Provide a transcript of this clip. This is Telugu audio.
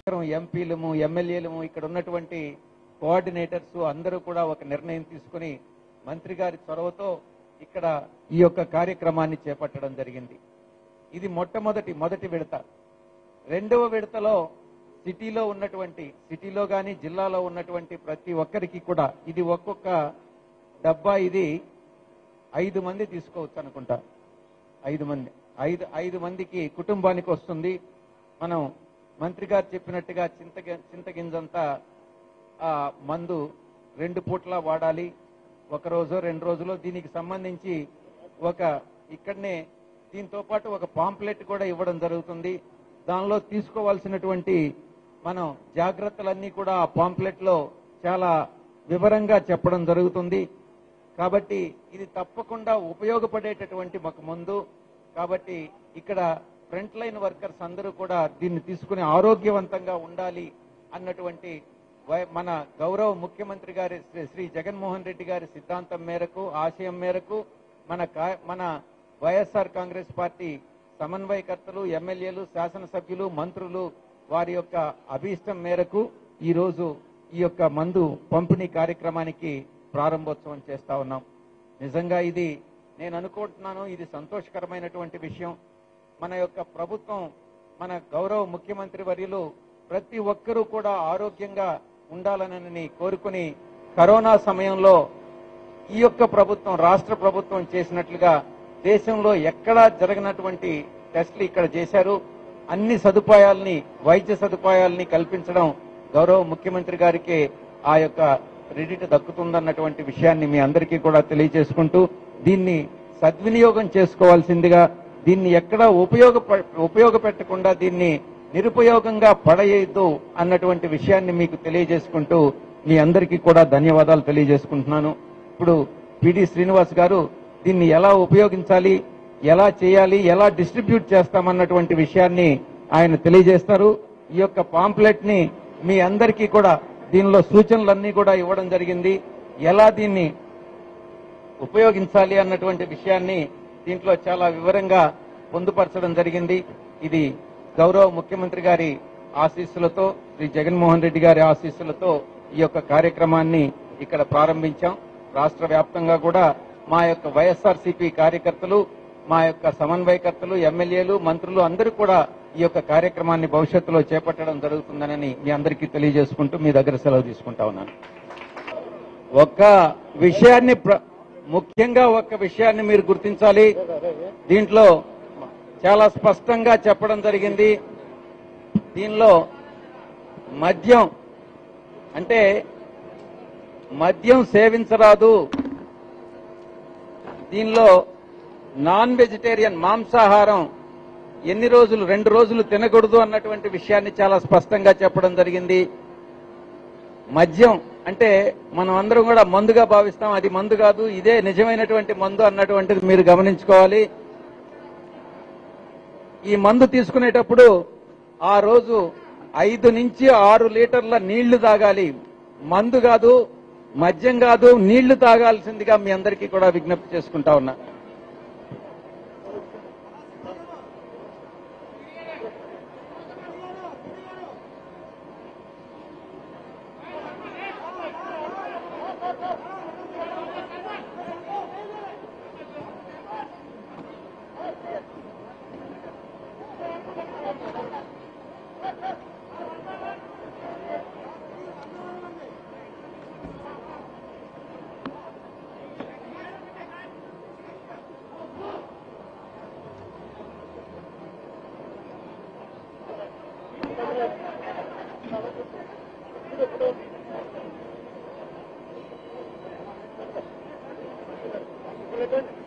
ఎంపీలము ఎమ్మెల్యేలము ఇక్కడ ఉన్నటువంటి కోఆర్డినేటర్స్ అందరూ కూడా ఒక నిర్ణయం తీసుకుని మంత్రి గారి చొరవతో ఇక్కడ ఈ యొక్క కార్యక్రమాన్ని చేపట్టడం జరిగింది ఇది మొట్టమొదటి మొదటి విడత రెండవ విడతలో సిటీలో ఉన్నటువంటి సిటీలో గాని జిల్లాలో ఉన్నటువంటి ప్రతి ఒక్కరికి కూడా ఇది ఒక్కొక్క డబ్బా ఇది ఐదు మంది తీసుకోవచ్చు అనుకుంటా ఐదు మంది ఐదు ఐదు మందికి కుటుంబానికి వస్తుంది మనం మంత్రి గారు చెప్పినట్టుగా చింతగ చింతగింజంతా ఆ మందు రెండు పూట్ల వాడాలి ఒక రోజు రెండు రోజులు దీనికి సంబంధించి ఒక ఇక్కడనే దీంతో పాటు ఒక పాంప్లెట్ కూడా ఇవ్వడం జరుగుతుంది దానిలో తీసుకోవాల్సినటువంటి మనం జాగ్రత్తలన్నీ కూడా ఆ పాంప్లెట్ లో చాలా వివరంగా చెప్పడం జరుగుతుంది కాబట్టి ఇది తప్పకుండా ఉపయోగపడేటటువంటి ఒక మందు కాబట్టి ఇక్కడ ఫ్రంట్ లైన్ వర్కర్స్ అందరూ కూడా దీన్ని తీసుకుని ఆరోగ్యవంతంగా ఉండాలి అన్నటువంటి వై- మన గౌరవ ముఖ్యమంత్రి గారి శ్రీ- శ్రీ జగన్మోహన్ రెడ్డి గారి సిద్ధాంతం మేరకు ఆశయం మేరకు మన కా- మన వైఎస్ఆర్ కాంగ్రెస్ పార్టీ సమన్వయకర్తలు ఎమ్మెల్యేలు శాసనసభ్యులు మంత్రులు వారి యొక్క అభీష్టం మేరకు ఈ రోజు ఈ యొక్క మందు పంపిణీ కార్యక్రమానికి ప్రారంభోత్సవం చేస్తా ఉన్నాం నిజంగా ఇది నేను అనుకుంటున్నాను ఇది సంతోషకరమైనటువంటి విషయం మన యొక్క ప్రభుత్వం మన గౌరవ ముఖ్యమంత్రి వర్యులు ప్రతి ఒక్కరూ కూడా ఆరోగ్యంగా ఉండాలని కోరుకుని కరోనా సమయంలో ఈ యొక్క ప్రభుత్వం రాష్ట్ర ప్రభుత్వం చేసినట్లుగా దేశంలో ఎక్కడా జరగనటువంటి టెస్టులు ఇక్కడ చేశారు అన్ని సదుపాయాల్ని వైద్య సదుపాయాల్ని కల్పించడం గౌరవ ముఖ్యమంత్రి గారికి ఆ యొక్క క్రెడిట్ దక్కుతుందన్నటువంటి విషయాన్ని మీ అందరికీ కూడా తెలియజేసుకుంటూ దీన్ని సద్వినియోగం చేసుకోవాల్సిందిగా దీన్ని ఎక్కడా ఉపయోగ ఉపయోగపెట్టకుండా దీన్ని నిరుపయోగంగా పడేయద్దు అన్నటువంటి విషయాన్ని మీకు తెలియజేసుకుంటూ మీ అందరికీ కూడా ధన్యవాదాలు తెలియజేసుకుంటున్నాను ఇప్పుడు పిడి శ్రీనివాస్ గారు దీన్ని ఎలా ఉపయోగించాలి ఎలా చేయాలి ఎలా డిస్ట్రిబ్యూట్ చేస్తామన్నటువంటి విషయాన్ని ఆయన తెలియజేస్తారు ఈ యొక్క పాంప్లెట్ ని మీ అందరికీ కూడా దీనిలో సూచనలన్నీ కూడా ఇవ్వడం జరిగింది ఎలా దీన్ని ఉపయోగించాలి అన్నటువంటి విషయాన్ని దీంట్లో చాలా వివరంగా పొందుపరచడం జరిగింది ఇది గౌరవ ముఖ్యమంత్రి గారి ఆశీస్సులతో శ్రీ జగన్మోహన్ రెడ్డి గారి ఆశీస్సులతో ఈ యొక్క కార్యక్రమాన్ని ఇక్కడ ప్రారంభించాం రాష్ట్ర వ్యాప్తంగా కూడా మా యొక్క వైఎస్ఆర్సీపీ కార్యకర్తలు మా యొక్క సమన్వయకర్తలు ఎమ్మెల్యేలు మంత్రులు అందరూ కూడా ఈ యొక్క కార్యక్రమాన్ని భవిష్యత్తులో చేపట్టడం జరుగుతుందని మీ అందరికీ తెలియజేసుకుంటూ మీ దగ్గర సెలవు తీసుకుంటా ఉన్నాను ఒక్క విషయాన్ని ప్ర- ముఖ్యంగా ఒక్క విషయాన్ని మీరు గుర్తించాలి దీంట్లో చాలా స్పష్టంగా చెప్పడం జరిగింది దీనిలో మద్యం అంటే మద్యం సేవించరాదు దీనిలో నాన్ వెజిటేరియన్ మాంసాహారం ఎన్ని రోజులు రెండు రోజులు తినకూడదు అన్నటువంటి విషయాన్ని చాలా స్పష్టంగా చెప్పడం జరిగింది మద్యం అంటే మనం అందరం కూడా మందుగా భావిస్తాం అది మందు కాదు ఇదే నిజమైనటువంటి మందు అన్నటువంటిది మీరు గమనించుకోవాలి ఈ మందు తీసుకునేటప్పుడు ఆ రోజు ఐదు నుంచి ఆరు లీటర్ల నీళ్లు తాగాలి మందు కాదు మద్యం కాదు నీళ్లు తాగాల్సిందిగా మీ అందరికీ కూడా విజ్ఞప్తి చేసుకుంటా ఉన్నా Thank you.